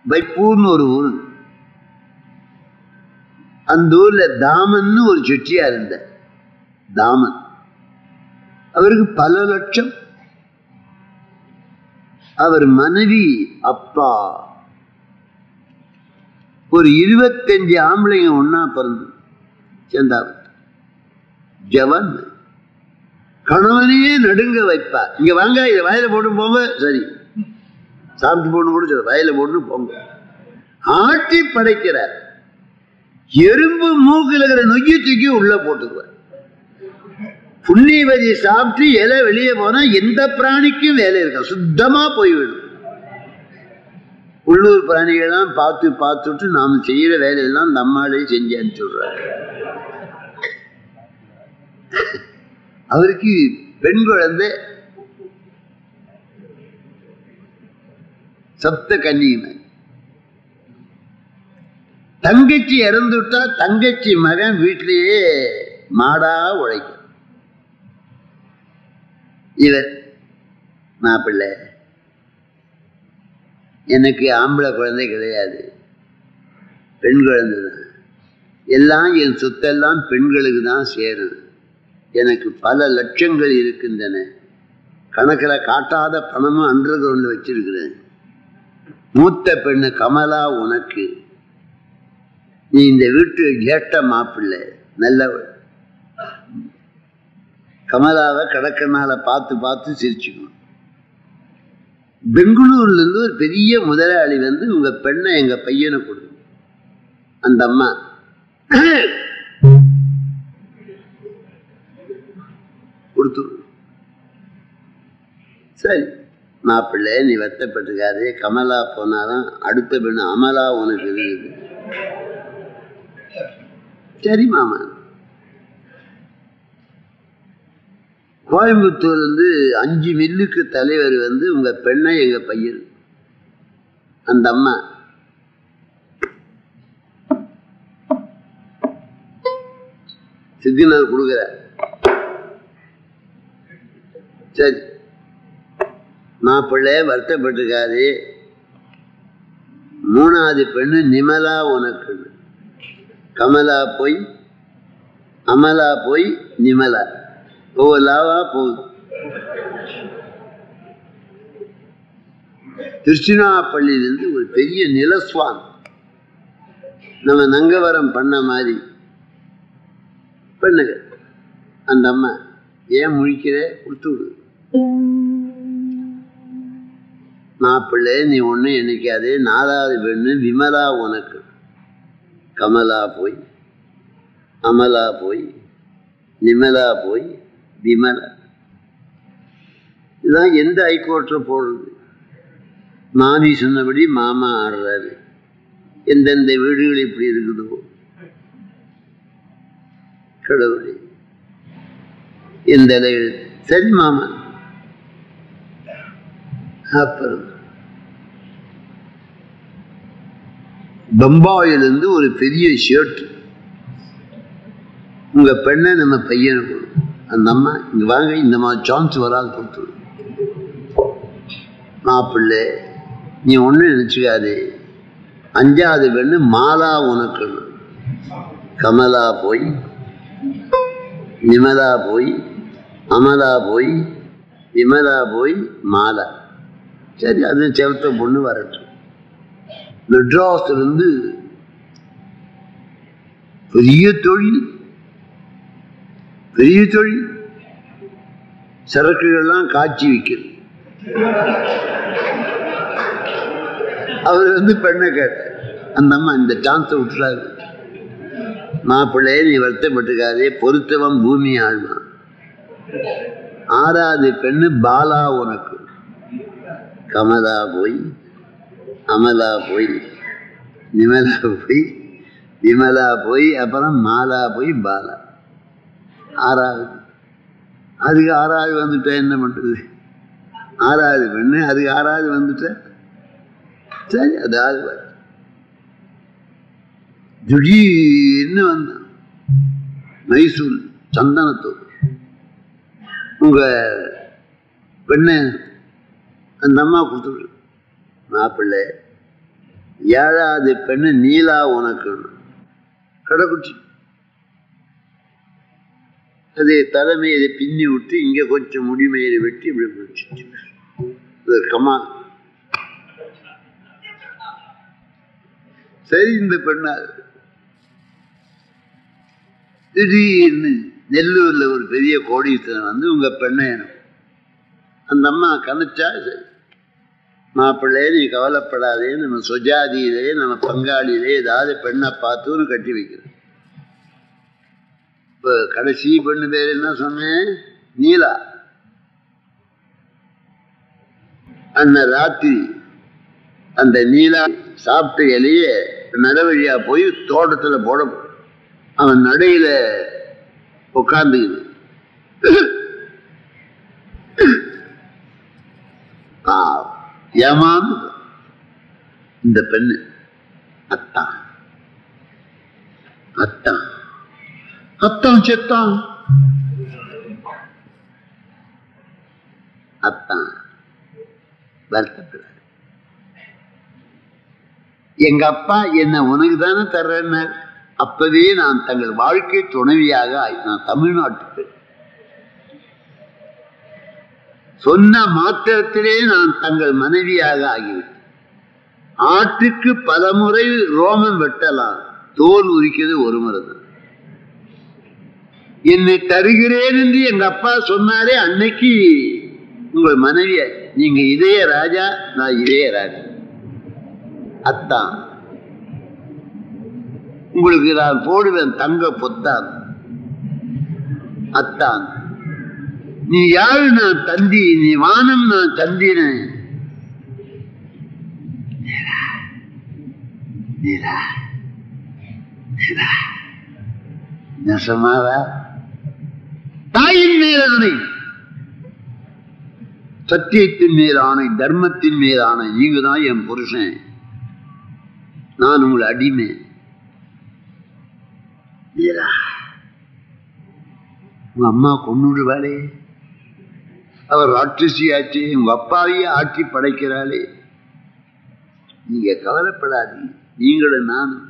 வைப்பூர்னு ஒரு ஊர் அந்த ஊர்ல தாமன்னு ஒரு செட்டியா இருந்த தாமன் அவருக்கு பல லட்சம் அவர் மனைவி அப்பா ஒரு இருபத்தஞ்சு ஆம்பளைங்க ஒன்னா பிறந்து சேர்ந்தார் ஜவன் கணவனையே நடுங்க வைப்பா இங்க வாங்க இதை வயல போட்டு போங்க சரி சாப்பிட்டு போட்டு கூட சரி வயல போட்டு போங்க ஆட்டி படைக்கிறார் எறும்பு மூக்கில் இருக்கிற நொய்யை தூக்கி உள்ள போட்டுக்குவார் புண்ணியவதி சாப்பிட்டு இலை வெளியே போனா எந்த பிராணிக்கும் வேலை இருக்கா சுத்தமா போய்விடும் உள்ளூர் பிராணிகள்லாம் பார்த்து பார்த்துட்டு நாம் செய்யற வேலையெல்லாம் நம்மாலே செஞ்சு அனுப்பிச்சுடுறாரு அவருக்கு பெண் குழந்தை சப்த கன்னியுமே தங்கச்சி இறந்துட்டா தங்கச்சி மகன் வீட்டிலேயே மாடா உழைக்கும் இவர் மாப்பிள்ளை எனக்கு ஆம்பளை குழந்தை கிடையாது பெண் குழந்தை தான் எல்லாம் என் சொத்தெல்லாம் பெண்களுக்கு தான் சேரும் எனக்கு பல லட்சங்கள் இருக்கின்றன கணக்கில் காட்டாத பணமும் அன்று கொண்டு வச்சிருக்கிறேன் மூத்த பெண்ணு கமலா உனக்கு நீ இந்த வீட்டு கேட்ட மாப்பிள்ளை நல்லவள் கமலாவை கடற்கனால பார்த்து பார்த்து சிரிச்சுக்கணும் பெங்களூர்ல இருந்து ஒரு பெரிய முதலாளி வந்து உங்க பெண்ணை எங்க பையனை கொடு அந்த அம்மா கொடுத்து சரி மாப்பிள்ளை நீ வருத்தப்பட்டிருக்காரு கமலா போனாலும் அடுத்த பெண்ணு அமலா உனக்கு இருக்குது சரி மாமா கோயம்புத்தூர் வந்து அஞ்சு மில்லுக்கு தலைவர் வந்து உங்க பெண்ணை எங்க பையன் அந்த அம்மா சித்தினர் கொடுக்குற சரி மாப்பிள்ளை வருத்தப்பட்டிருக்காரு மூணாவது பெண்ணு நிமலா உனக்கு கமலா போய் அமலா போய் நிமலா ஓலாவா போகுது திருச்சினாப்பள்ளியிலிருந்து ஒரு பெரிய நிலஸ்வான் நம்ம நங்கவரம் பண்ண மாதிரி பண்ணுங்க அந்த அம்மா ஏன் முழிக்கிற கொடுத்து விடு மாப்பிள்ளை நீ ஒன்றும் நினைக்காதே நாலாவது பெண்ணு விமலா உனக்கு கமலா போய் அமலா போய் நிமலா போய் விமலா இதுதான் எந்த ஹைகோர்ட்டில் போடுறது மாமி சொன்னபடி மாமா ஆடுறாரு எந்தெந்த வீடுகள் இப்படி இருக்குதோ கடவுளே எந்த இலைகள் சரி மாமா அப்புறம் பம்பாயிலிருந்து ஒரு பெரிய ஷர்ட் உங்க பெண்ணை நம்ம பையனுக்கு கொடு. அந்த அம்மா இங்க வாங்க இந்த மாதிரி சான்ஸ் வராது கொடுத்து விடு. மாப்பிள்ளை நீ ஒன்றும் நினச்சிக்காது அஞ்சாவது பெண்ணு மாலா உனக்கு கமலா போய் நிமலா போய் அமலா போய் விமலா போய் மாலா சரி அது செவத்த பொண்ணு வரட்டும் மெட்ராஸ்லேருந்து பெரிய தொழில் பெரிய தொழில் சரக்குகள்லாம் காய்ச்சி விற்கிறது அவர் வந்து பெண்ணை கேட்டார் அந்த அம்மா இந்த சான்ஸை விட்டுறாரு மாப்பிள்ளை நீ வருத்தப்பட்டுக்காதே பொருத்தவன் பூமி ஆழ்வான் ஆறாவது பெண்ணு பாலா உனக்கு கமலா போய் அமலா போய் நிமலா போய் விமலா போய் அப்புறம் மாலா போய் பாலா ஆறாவது அதுக்கு ஆறாவது வந்துட்டா என்ன பண்றது ஆறாவது பெண்ணு அதுக்கு ஆறாவது வந்துட்டா சரி அது ஆகுவார் திடீர்னு வந்தான் மைசூர் சந்தனத்தூர் உங்க பெண்ணை அந்த அம்மா கொடுத்துரு மாப்பிள்ளை ஏழாவது பெண்ணு நீலா உனக்கு கடைக்குட்டி அது தலைமையில பின்னி விட்டு இங்க கொஞ்சம் முடிமையில வெட்டி இப்படி பிடிச்சிட்டு இது கமான் சரி இந்த பெண்ணா திடீர்னு நெல்லூர்ல ஒரு பெரிய கோடீஸ்வரன் வந்து உங்க பெண்ணை வேணும் அந்த அம்மா கணிச்சா சரி மாப்பிள்ளை நீ கவலைப்படாதே நம்ம சுஜாதியிலே நம்ம பங்காளியிலே ஏதாவது பெண்ணை பார்த்துன்னு கட்டி வைக்கிறோம் இப்போ கடைசி பெண்ணு பேர் என்ன சொன்னேன் நீலா அந்த ராத்திரி அந்த நீலா சாப்பிட்ட இலைய நடவழியா போய் தோட்டத்துல போட அவன் நடையில உட்கார்ந்துக்குது ஏமாந்து இந்த பெண்ணு அத்தான் அத்தான் அத்தான் செத்தான் அத்தான் வருத்தப்படாது எங்க அப்பா என்ன உனக்கு தானே தர்றேன்னார் அப்பவே நான் தங்கள் வாழ்க்கை துணைவியாக ஆய்- நான் தமிழ்நாட்டுக்கு சொன்ன மாத்திரத்திலே நான் தங்கள் மனைவியாக ஆகிவிட்டேன் ஆட்டுக்கு பலமுறை ரோமம் வெட்டலாம் தோல் உரிக்கிறது ஒரு முறை தான் என்னை தருகிறேன் என்று எங்க அப்பா சொன்னாரே அன்னைக்கு உங்கள் மனைவிய நீங்க இதய ராஜா நான் இதய ராஜா அத்தான் உங்களுக்கு நான் போடுவேன் தங்க பொத்தான் அத்தான் நீ யாரு நான் தந்தி நீ வானம் நான் தந்தினேன் நீரா நீரா நெசமாவா தாயின் மேல் ஆணை சத்தியத்தின் மேல் ஆணை தர்மத்தின் மேல் ஆணை நீங்க தான் என் புருஷன் நான் உங்களை அடிமை நீரா உங்க அம்மா கொண்டுடுவாளே அவர் ராட்சசி ஆச்சு உங்க அப்பாவையே ஆட்சி படைக்கிறாளே நீங்க கவலைப்படாதீங்க நீங்களும் நானும்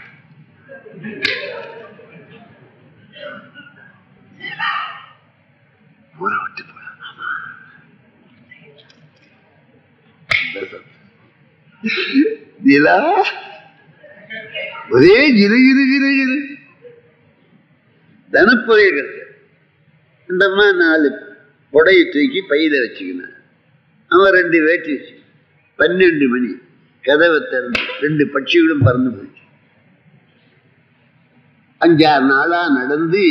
ஊரை விட்டு போலாம் ஆமா. நிலா ஒரே ஜிரு ஜிரு ஜிரு ஜிரு தனப்புரைகள் இந்த அம்மா நாலு புடையை தூக்கி பையில வச்சுக்கினான் அவன் ரெண்டு வேட்டி வச்சு பன்னெண்டு மணி கதவை திறந்து ரெண்டு பட்சிகளும் பறந்து போச்சு அஞ்சாறு நாளா நடந்து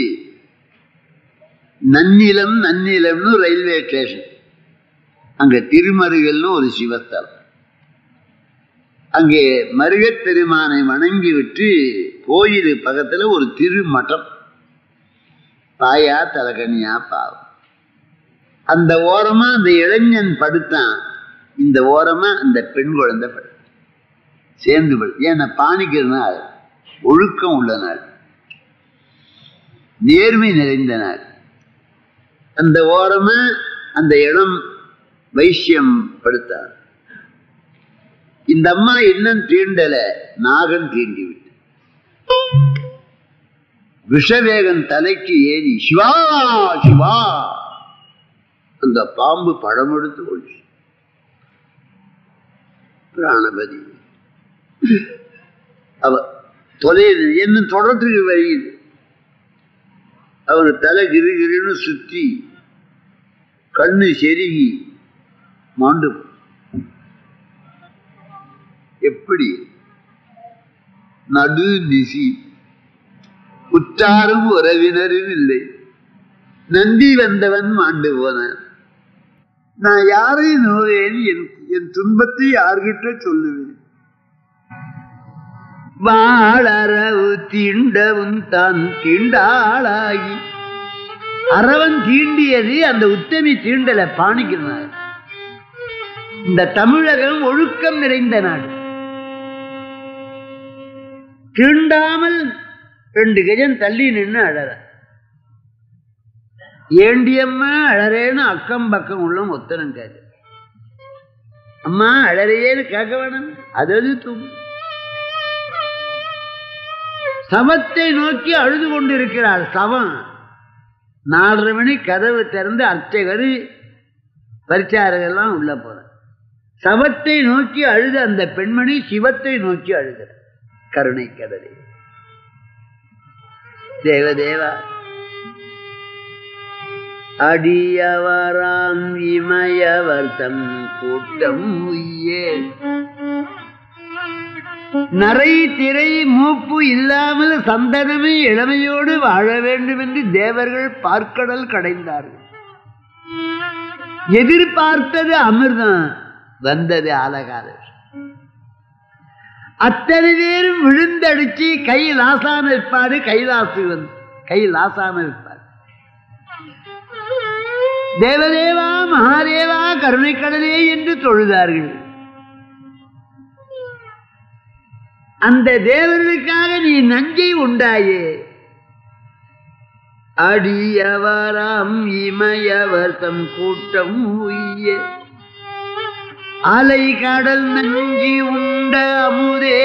நன்னிலம் நன்னிலம்னு ரயில்வே ஸ்டேஷன் அங்க திருமருகல்னு ஒரு சிவஸ்தலம் அங்கே மருகத் பெருமானை வணங்கி விட்டு கோயில் பக்கத்துல ஒரு திருமட்டம் பாயா தலகனியா பாவம் அந்த ஓரமா அந்த இளைஞன் படுத்தான் இந்த ஓரமா அந்த பெண் குழந்தை படு சேர்ந்து படு ஏன்னா பாணிக்கிற நாள் ஒழுக்கம் உள்ள நாள் நேர்மை நிறைந்த நாள் அந்த ஓரமா அந்த இடம் வைசியம் படுத்தார் இந்த அம்மா இன்னும் தீண்டல நாகன் தீண்டி விட்டு விஷவேகன் தலைக்கு ஏறி சிவா சிவா அந்த பாம்பு பழம் எடுத்து கொள்ளும் பிராணபதி அவ தொலைது என்ன தொடர்றதுக்கு வழி இல்லை. அவன் தலை கிரு கிருன்னு சுத்தி கண்ணு செருகி மாண்டு போ- எப்படி நடு நிசி உற்றாரும் உறவினரும் இல்லை நந்தி வந்தவன் மாண்டு போனான் நான் யாரை நோவேன் என் என் துன்பத்தை யார்கிட்ட சொல்லுவேன் வாழறவு தீண்டவும் தான் தீண்டாளாகி அரவன் தீண்டியது அந்த உத்தமி தீண்டல பாணிக்கிறார் இந்த தமிழகம் ஒழுக்கம் நிறைந்த நாடு தீண்டாமல் ரெண்டு கஜம் தள்ளி நின்று அழற ஏண்டியம்மா அழறேன்னு அக்கம் பக்கம் உள்ள ஒத்தனம் கேட்க அம்மா அழறையேன்னு கேட்க வேணாம் அது அது தூங்கும் சவத்தை நோக்கி அழுது கொண்டிருக்கிறாள் சவம் நாலரை மணி கதவு திறந்து அர்ச்சகர் பரிச்சாரகெல்லாம் உள்ள போற சவத்தை நோக்கி அழுத அந்த பெண்மணி சிவத்தை நோக்கி அழுத கருணை கடலே தேவதேவா அடியவராம் இமயவர்த்தம் கூட்டம் உய்யே நரை திரை மூப்பு இல்லாமல் சந்தனமே இளமையோடு வாழ வேண்டும் என்று தேவர்கள் பார்க்கடல் கடைந்தார்கள் எதிர்பார்த்தது அமிர்தம் வந்தது ஆலகால அத்தனை பேரும் விழுந்தடிச்சு கையில் ஆசான இருப்பாரு கைலாசு வந்து கையில் ஆசான இருப்பார் தேவதேவா மகாதேவா கருணைக்கடலே என்று தொழுதார்கள் அந்த தேவர்களுக்காக நீ நஞ்சை உண்டாயே அடியவராம் இமயவர் தம் கூட்டம் உய்ய அலை கடல் நஞ்சி உண்ட அமுதே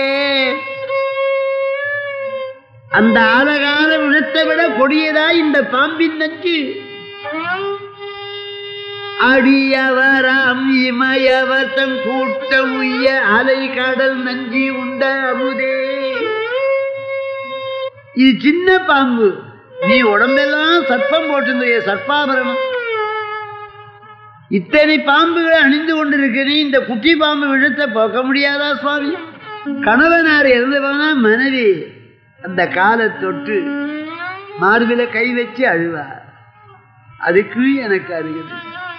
அந்த ஆலகால வினத்தை விட கொடியதா இந்த பாம்பின் நஞ்சு அடியவராம் இமயவர் தம் கூட்டம் உய்ய அலை கடல் நஞ்சி உண்ட அமுதே இது சின்ன பாம்பு நீ உடம்பெல்லாம் சர்ப்பம் போட்டிருந்த சர்ப்பாபரணம் இத்தனை பாம்புகளை அணிந்து கொண்டிருக்க நீ இந்த குட்டி பாம்பு விழுத்த போக்க முடியாதா சுவாமி கணவனார் இறந்தவனா மனைவி அந்த காலை தொட்டு மார்பில கை வச்சு அழுவா அதுக்கு எனக்கு அருகது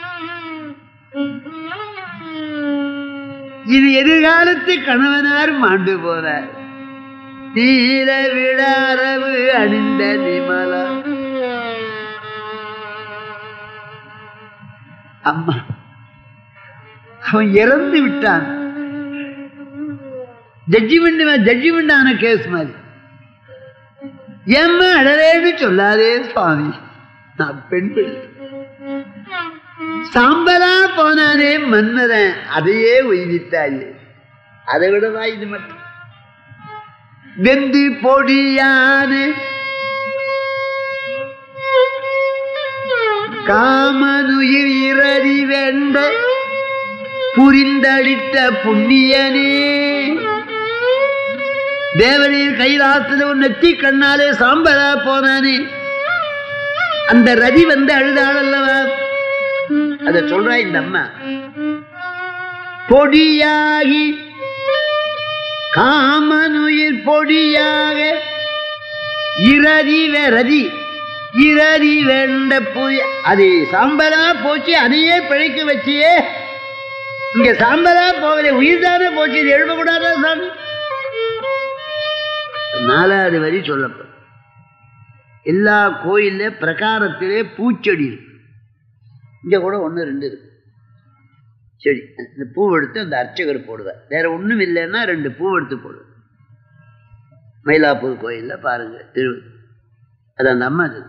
இது எதிர்காலத்து கணவனார் மாண்டு போறார் தீர விழாரவு அணிந்த நிமலா அம்மா அவன் இறந்து விட்டான் ஜட்ஜிமெண்ட் ஜட்ஜிமெண்ட் ஆன கேஸ் மாதிரி ஏம்மா அழறேன்னு சொல்லாதே சுவாமி நான் பெண் பிள்ளை சாம்பலா போனானே மன்மதன் அதையே உய்வித்தாயே அதை விடவா இது மட்டும் வெந்து பொடியானே காமனுயிர் இரறி வெண்ட புரிந்தளித்த புண்ணியனே தேவனீர் கைலாசத்துல ஒரு நெத்தி கண்ணாலே சாம்பலா போனானே அந்த ரதி வந்து அழுதாள் அல்லவா அத சொல்றா இந்த அம்மா பொடியாகி காமனுயிர் பொடியாக இரதி ரதி இரதி வெண்ட புய அது சாம்பலா போச்சு அதையே பிழைக்க வச்சியே இங்க சாம்பலா போகல உயிர் தானே போச்சு இது எழுப்பக்கூடாதா சாமி நாலாவது வரி சொல்லப்படும் எல்லா கோயில்ல பிரகாரத்திலே பூச்செடி இருக்கு இங்க கூட ஒன்று ரெண்டு இருக்கு செடி இந்த பூ எடுத்து அந்த அர்ச்சகர் போடுவார் வேற ஒன்றும் இல்லைன்னா ரெண்டு பூ எடுத்து போடுவார் மயிலாப்பூர் கோயில்ல பாருங்க திரு அது அந்த அம்மா இது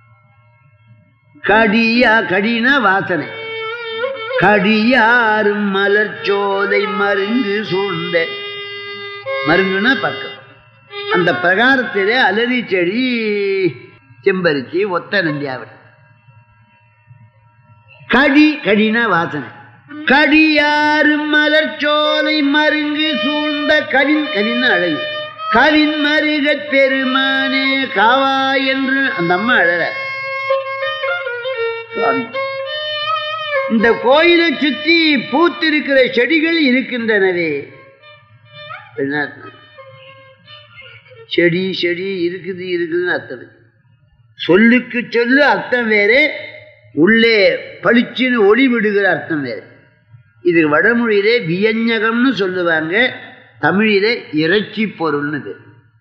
கடியா கடினா வாசனை கடியாரும் மலர் சோலை மருங்கு சூழ்ந்த மருங்குனா பக்கம் அந்த பிரகாரத்திலே அலரி செடி செம்பருத்தி ஒத்த நந்தியாவட் கடி கடினா வாசனை கடியாறு மலர் சோலை மருங்கு சூழ்ந்த கவின் கவின் அழகு கவின் மருகத் பெருமானே காவா என்று அந்த அம்மா அழற சுவாமி இந்த கோயிலை சுற்றி பூத்திருக்கிற செடிகள் இருக்கின்றனவே என்ன அர்த்தம்? செடி செடி இருக்குது இருக்குதுன்னு அர்த்தம் இருக்கு. சொல்லுக்கு சொல்லு அர்த்தம் வேறு உள்ளே பளிச்சுன்னு ஒளி விடுகிற அர்த்தம் வேறு இது வடமொழியிலே வியஞ்சகம்னு சொல்லுவாங்க தமிழிலே இறைச்சி பொருள்னு பேர்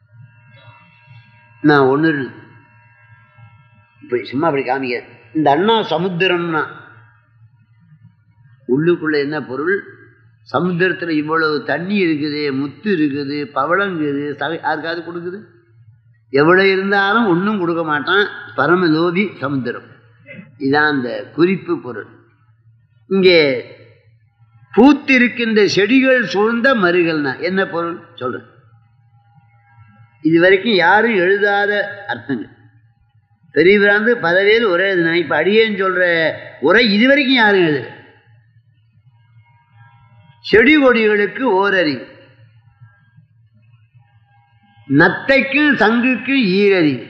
நான் ஒன்று இப்படி சும்மா அப்படி காமிக்கிறேன் இந்த அண்ணா சமுத்திரம்னா உள்ளுக்குள்ள என்ன பொருள் சமுத்திரத்தில் இவ்வளவு தண்ணி இருக்குது முத்து இருக்குது பவளம் இருக்குது சகை யாருக்காவது கொடுக்குது எவ்வளோ இருந்தாலும் ஒன்றும் கொடுக்க மாட்டான் பரமலோபி சமுத்திரம் இதான் அந்த குறிப்பு பொருள் இங்கே பூத்திருக்கின்ற செடிகள் சூழ்ந்த மருகல்னா என்ன பொருள் சொல்றேன் இது வரைக்கும் யாரும் எழுதாத அர்த்தங்கள் பெரிய பிராந்து பல பேர் ஒரே எழுதுனா இப்போ அடியேன்னு சொல்ற உரை இது வரைக்கும் யாரும் எழுதல செடி கொடிகளுக்கு ஓரறிவு நத்தைக்கும் சங்குக்கும் ஈரறிவு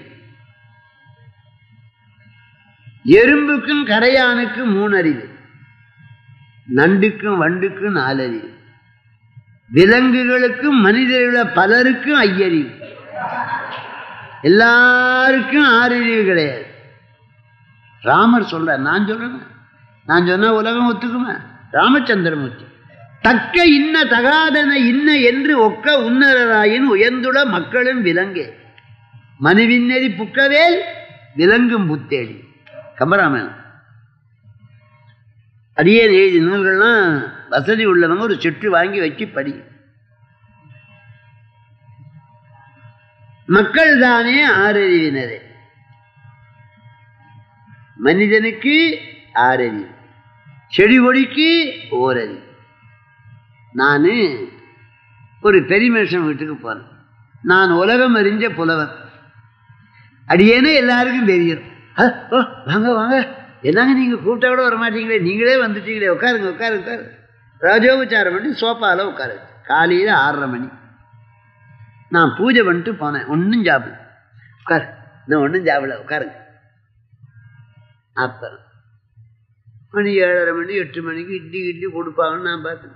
எறும்புக்கும் கரையானுக்கும் மூணறிவு நண்டுக்கும் வண்டுக்கும் நாலறிவு விலங்குகளுக்கும் மனிதர்கள பலருக்கும் ஐயறிவு எல்லாருக்கும் ஆறறிவு கிடையாது ராமர் சொல்றார் நான் சொல்றேன் நான் சொன்னா உலகம் ஒத்துக்குமா ராமச்சந்திரமூர்த்தி தக்க இன்ன தகாதன இன்ன என்று ஒக்க உன்னராயின் உயர்ந்துட மக்களும் விலங்கே மனுவின்னெறி புக்கவேல் விலங்கும் புத்தேடி கம்பராமாயணம் அடியே எழுதி நூல்கள்லாம் வசதி உள்ளவங்க ஒரு செட்டு வாங்கி வச்சு படி மக்கள் தானே ஆறறிவினரே மனிதனுக்கு ஆறறிவு செடி கொடிக்கு ஓரறிவு நான் ஒரு பெரிய மனுஷன் வீட்டுக்கு போனேன் நான் உலகம் அறிஞ்ச புலவன் அடியேனே எல்லாருக்கும் தெரியும் "அ, ஓ வாங்க வாங்க என்னங்க நீங்கள் கூப்பிட்டா கூட வர மாட்டீங்களே நீங்களே வந்துட்டீங்களே உட்காருங்க உட்காரு உட்காரு ராஜோபச்சாரம் பண்ணி சோஃபாவில் உட்காரு காலையில் ஆறரை மணி நான் பூஜை பண்ணிட்டு போனேன் ஒன்றும் சாப்பிடல உட்காரு நான் ஒன்றும் சாப்பிடல உட்காருங்க அப்புறம் மணி ஏழரை மணி எட்டு மணிக்கு இட்லி இட்லி கொடுப்பாங்கன்னு நான் பார்த்தேன்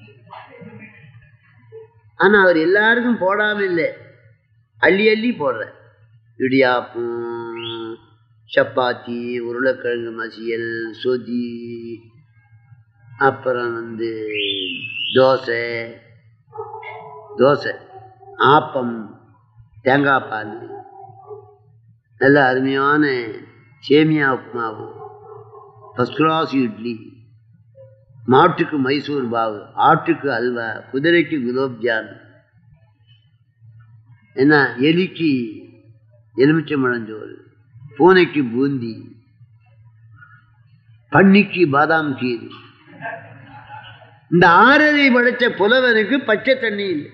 ஆனால் அவர் எல்லாருக்கும் போடாமல் இல்லை அள்ளி அள்ளி போடுறார் இடியாப்பம் சப்பாத்தி உருளைக்கிழங்கு மசியல் சொதி அப்புறம் வந்து தோசை தோசை ஆப்பம் தேங்காய் பால் நல்ல அருமையான சேமியா உப்புமாவு ஃபஸ்ட் கிளாஸ் இட்லி மாட்டுக்கு மைசூர் பாவு ஆட்டுக்கு அல்வா குதிரைக்கு குலோப்ஜான் என்ன எலிக்கு எலுமிச்சம்பழஞ்சோறு பூனைக்கு பூந்தி பன்னிக்கு பாதாம் கீர் இந்த ஆறரை படைச்ச புலவனுக்கு பச்சை தண்ணி இல்லை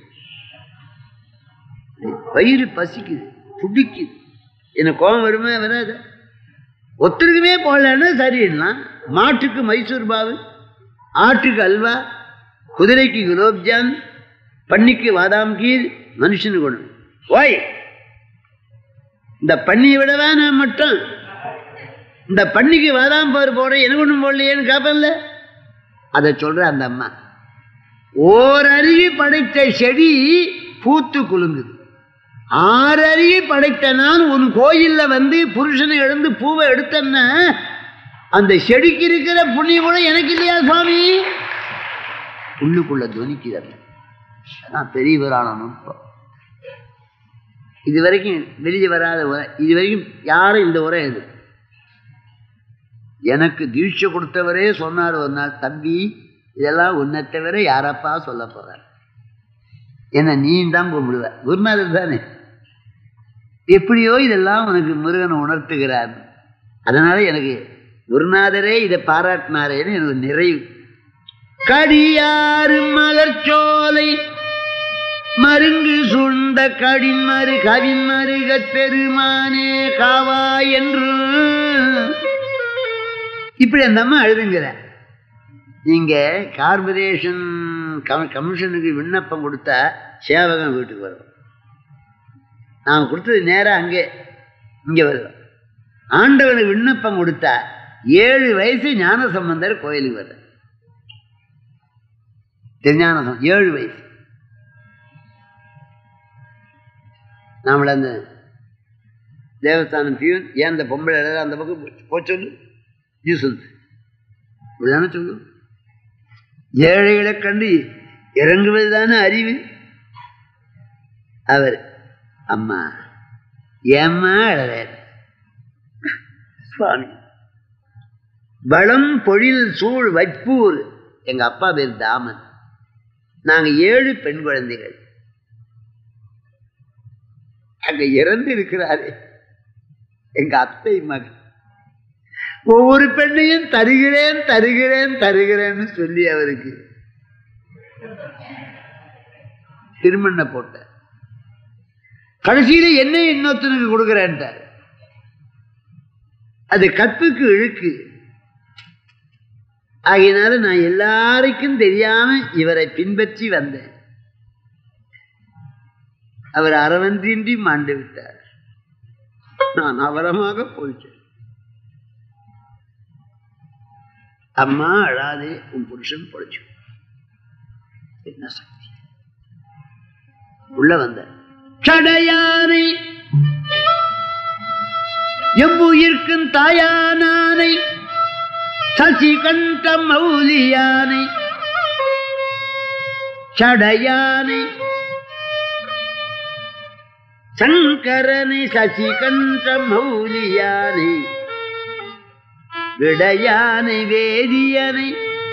வயிறு பசிக்குது துடிக்குது எனக்கு கோபம் வருமே வராது ஒருத்தருக்குமே போடலன்னு சரியிடலாம் மாட்டுக்கு மைசூர் பாவு ஆட்டுக்கு அல்வா குதிரைக்கு குலோப்ஜான் பன்னிக்கு பாதாம் கீர் மனுஷனுக்கு ஒன்று ஓய் இந்த பன்னியை விடவா நான் மட்டும் இந்த பன்னிக்கு பாதாம் பாரு போட எனக்கு ஒன்றும் போடலையேன்னு கேட்பேன்ல அதை சொல்ற அந்த அம்மா ஓரருகி படைத்த செடி பூத்து குலுங்குது ஆறறியை படைத்த நான் உன் கோயில்ல வந்து புருஷனை எழுந்து பூவை எடுத்தேன்னா அந்த செடிக்கு இருக்கிற புண்ணியம் கூட எனக்கு இல்லையா சுவாமி உள்ளுக்குள்ள துவனிக்கிறது அதான் பெரியவரான நுட்பம் இது வரைக்கும் வெளியே வராத உரை இது வரைக்கும் யாரும் இந்த உரை எழுது எனக்கு தீட்சை கொடுத்தவரே சொன்னார் ஒரு நாள் தம்பி இதெல்லாம் உன்னை தவிர யாரப்பா சொல்ல போறார் என்ன நீ தான் கும்பிடுவ குருநாதர் தானே எப்படியோ இதெல்லாம் உனக்கு முருகன் உணர்த்துகிறார் அதனால எனக்கு குருநாதரே இதை பாராட்டினாரேன்னு எனக்கு நிறைவு கடியாறு மலர்ச்சோலை மருங்கு சூழ்ந்த கடின்மறு கவின்மருகத் பெருமானே காவா என்று இப்படி அந்த அம்மா எழுதுங்கிற நீங்க கார்பரேஷன் கம கமிஷனுக்கு விண்ணப்பம் கொடுத்தா சேவகன் வீட்டுக்கு வரும் நான் கொடுத்தது நேராக அங்கே இங்கே வருவேன் ஆண்டவனுக்கு விண்ணப்பம் கொடுத்தா ஏழு வயசு ஞான சம்பந்தர் கோயிலுக்கு வர்ற திருஞான சம்பந்தர் ஏழு வயசு நாமள அந்த தேவஸ்தானம் பியூன் ஏன் அந்த பொம்பளை எழுத அந்த பக்கம் போ- போ சொல்லு நீ சொல்லு இப்படிதானே சொல்லு ஏழைகளை கண்டு இறங்குவது தானே அறிவு அவர் அம்மா ஏம்மா அழகார் சுவாமி வளம் பொழில் சூழ் வைப்பூர் எங்க அப்பா பேர் தாமன் நாங்க ஏழு பெண் குழந்தைகள் அங்க இறந்து இருக்கிறாரே எங்க அத்தை மகன் ஒவ்வொரு பெண்ணையும் தருகிறேன் தருகிறேன் தருகிறேன்னு சொல்லி அவருக்கு திருமண போட்ட கடைசியில என்ன இன்னொருத்தனுக்கு கொடுக்குறேன்ட்டார் அது கற்புக்கு இழுக்கு ஆகையினால நான் எல்லாருக்கும் தெரியாம இவரை பின்பற்றி வந்தேன் அவர் அரவந்தின்றி மாண்டு விட்டார் நான் அவரமாக போயிட்டேன் அம்மா அழாதே உன் புருஷன் பொழைச்சு என்ன சக்தி உள்ள வந்த சடையானை எவ்வுயிர்க்கும் தாயானானை சசி கண்ட மௌலியானை சடையானை சங்கரனை சசி கண்ட மௌலியானை விடையானை வேதியனை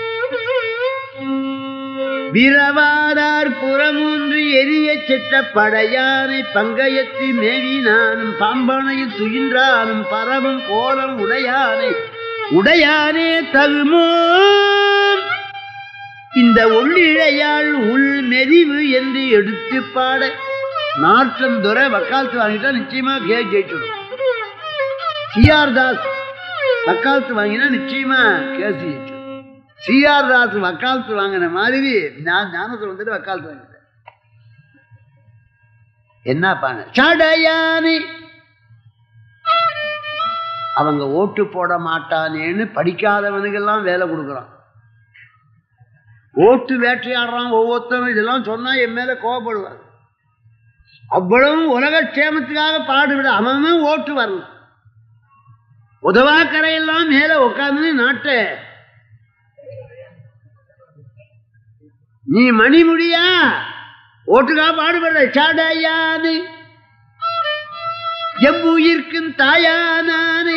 விரவாதார் புறமூன்று எரிய செற்ற படையானை பங்கயத்து மேவினானும் பாம்பனையில் துயின்றானும் பரவும் கோலம் உடையானை உடையானே தகுமோ இந்த ஒள்ளிழையாள் உள் மெரிவு என்று எடுத்து பாட நாட்டம் துறை வக்காலத்து வாங்கிட்டா நிச்சயமா கே ஜெயிச்சிடும் சிஆர் தாஸ் வக்காலத்து வாங்கினா நிச்சயமா கேஸ் ஜெயிச்சிடும் சிஆர் தாஸ் வக்காலத்து வாங்கின மாதிரி நான் ஞானத்தில் வந்துட்டு வக்காலத்து வாங்கிட்டேன் என்ன பண்ண சடையானே அவங்க ஓட்டு போட மாட்டானேன்னு படிக்காதவனுக்கெல்லாம் வேலை கொடுக்குறான் ஓட்டு வேட்டையாடுறான் ஒவ்வொருத்தரும் இதெல்லாம் சொன்னா என் மேல கோவப்படுவார் அவ்வளவு உலக க்ஷேமத்துக்காக பாடுவிட அவன் ஓட்டு வரணும் உதவாக்கரையெல்லாம் மேல உட்காந்து நாட்டை நீ மணிமுடியா ஓட்டுக்காக பாடுபடுற சாடையானு எவ்வுயிர்க்கும் தாயானானே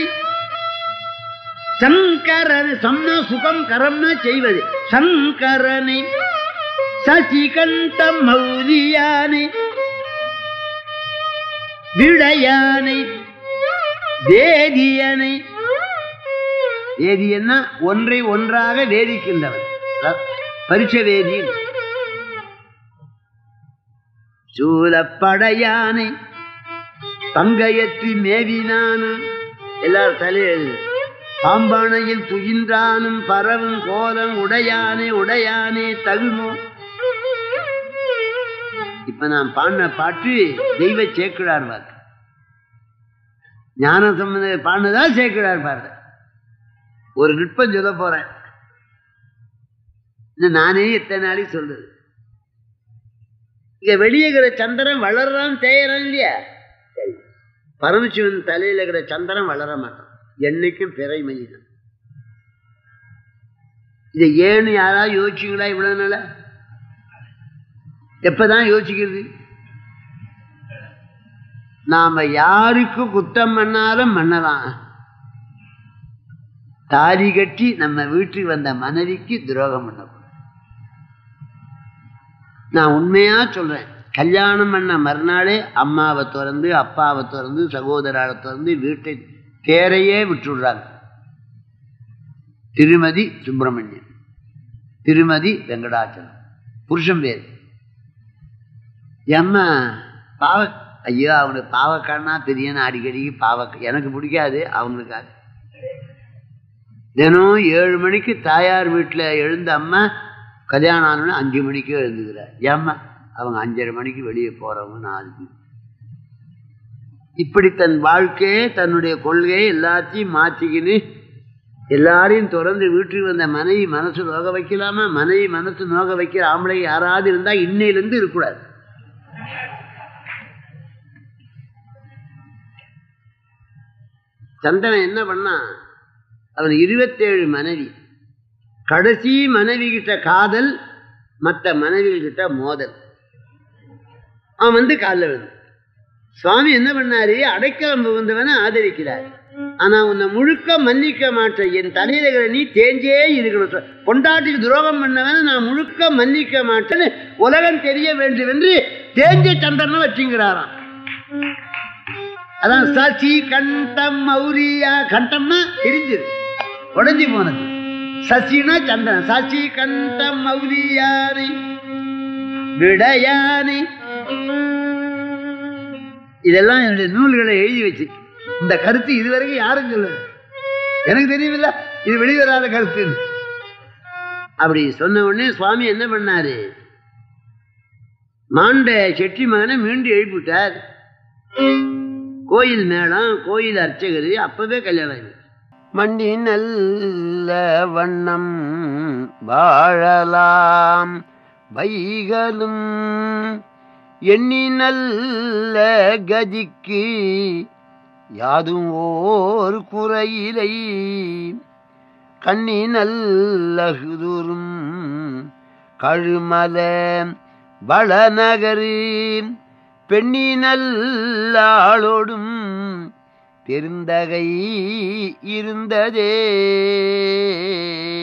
சங்கரன் சொன்ன சுகம் கரம்னா செய்வது சங்கரனை சசிகண்டம் மௌலியானை விடையானை வேதியனை வேதியன்னா ஒன்றை ஒன்றாக வேதிக்கின்றவன் பரிச வேதி சூலப்படையானை பங்கயத்து மேவினானும் எல்லாரும் தலையெழு பாம்பானையில் துயின்றானும் பரவும் கோலம் உடையானே உடையானே தகுமோ இப்ப நான் பாடின பாட்டு தெய்வ சேக்கிழார் வாக்கு ஞான சம்பந்த பாடினதா சேக்கிழார் பாடுற ஒரு நுட்பம் சொல்ல போறேன் இன்னும் நானே எத்தனை நாளைக்கு சொல்றது இங்க வெளியே இருக்கிற சந்திரன் வளர்றான் தேயறான் இல்லையா சரி. பரமசிவன் தலையில இருக்கிற சந்திரன் வளர மாட்டான் என்னைக்கும் பிறை மனிதன் இதை ஏன்னு யாராவது யோசிச்சுங்களா இவ்வளவு நாள எப்பதான் யோசிக்கிறது நாம யாருக்கு குத்தம் பண்ணாலும் பண்ணலாம் தாலி கட்டி நம்ம வீட்டுக்கு வந்த மனைவிக்கு துரோகம் பண்ணக்கூடாது நான் உண்மையா சொல்றேன் கல்யாணம் பண்ண மறுநாளே அம்மாவை திறந்து அப்பாவை திறந்து சகோதராவை திறந்து வீட்டை தேரையே விட்டுடுறாங்க திருமதி சுப்பிரமணியன் திருமதி வெங்கடாச்சலம் புருஷன் பேர் ஏம்மா பாவ ஐயோ அவனுக்கு பாவக்காரனா தெரியணும் அடிக்கடி பாவ எனக்கு பிடிக்காது அவங்களுக்காக தினம் ஏழு மணிக்கு தாயார் வீட்டில் எழுந்த அம்மா கல்யாணம் ஆனோன்னு அஞ்சு மணிக்கு எழுந்துக்கிறார் ஏம்மா அவங்க அஞ்சரை மணிக்கு வெளியே போகிறவங்க நாலு பேர் இப்படி தன் வாழ்க்கையே தன்னுடைய கொள்கையை எல்லாத்தையும் மாற்றிக்கின்னு எல்லாரையும் தொடர்ந்து வீட்டுக்கு வந்த மனைவி மனசு நோக வைக்கலாமா மனைவி மனசு நோக வைக்கிற ஆம்பளை யாராவது இருந்தால் இன்னையிலேருந்து இருக்கக்கூடாது சந்தனன் என்ன பண்ணா அவன் இருபத்தேழு மனைவி கடைசி மனைவி கிட்ட காதல் மற்ற மனைவிகள் கிட்ட மோதல் அவன் வந்து காலில் விழுந்து சுவாமி என்ன பண்ணாரு அடைக்கலம் புகுந்தவனை ஆதரிக்கிறார் ஆனா உன்னை முழுக்க மன்னிக்க மாட்டேன் என் தலையில இருக்கிற நீ தேஞ்சே இருக்கணும் சொ- பொண்டாட்டிக்கு துரோகம் பண்ணவன நான் முழுக்க மன்னிக்க மாட்டேன்னு உலகம் தெரிய வேண்டும் என்று தேஞ்ச சந்திரனை வச்சுங்கிறாராம் அதான் சசி கண்டம் மௌரியா கண்டம்னா தெரிஞ்சது உடஞ்சி போனது சசினா சந்திரன் சசி கண்டம் மௌரியானை விடையானை இதெல்லாம் என்னுடைய நூல்களை எழுதி வச்சு இந்த கருத்து இதுவரைக்கும் யாரும் சொல்லல எனக்கு தெரியுமில்ல இது வெளிவராத கருத்து அப்படி சொன்ன உடனே சுவாமி என்ன பண்ணாரு மாண்ட செட்டி மகனை மீண்டும் எழுப்பிட்டார் கோயில் மேளம் கோயில் அர்ச்சகர் அப்பவே கல்யாணம் ஆயிடுச்சு. மண்டி நல்ல வண்ணம் வாழலாம் வைகளும் எண்ணி நல்ல கதிக்கு யாதும் ஓர் குறையிலை கண்ணி நல்லகுதுரும் கழுமல வளநகரு பெண்ணி நல்லாளோடும் பெருந்தகை இருந்ததே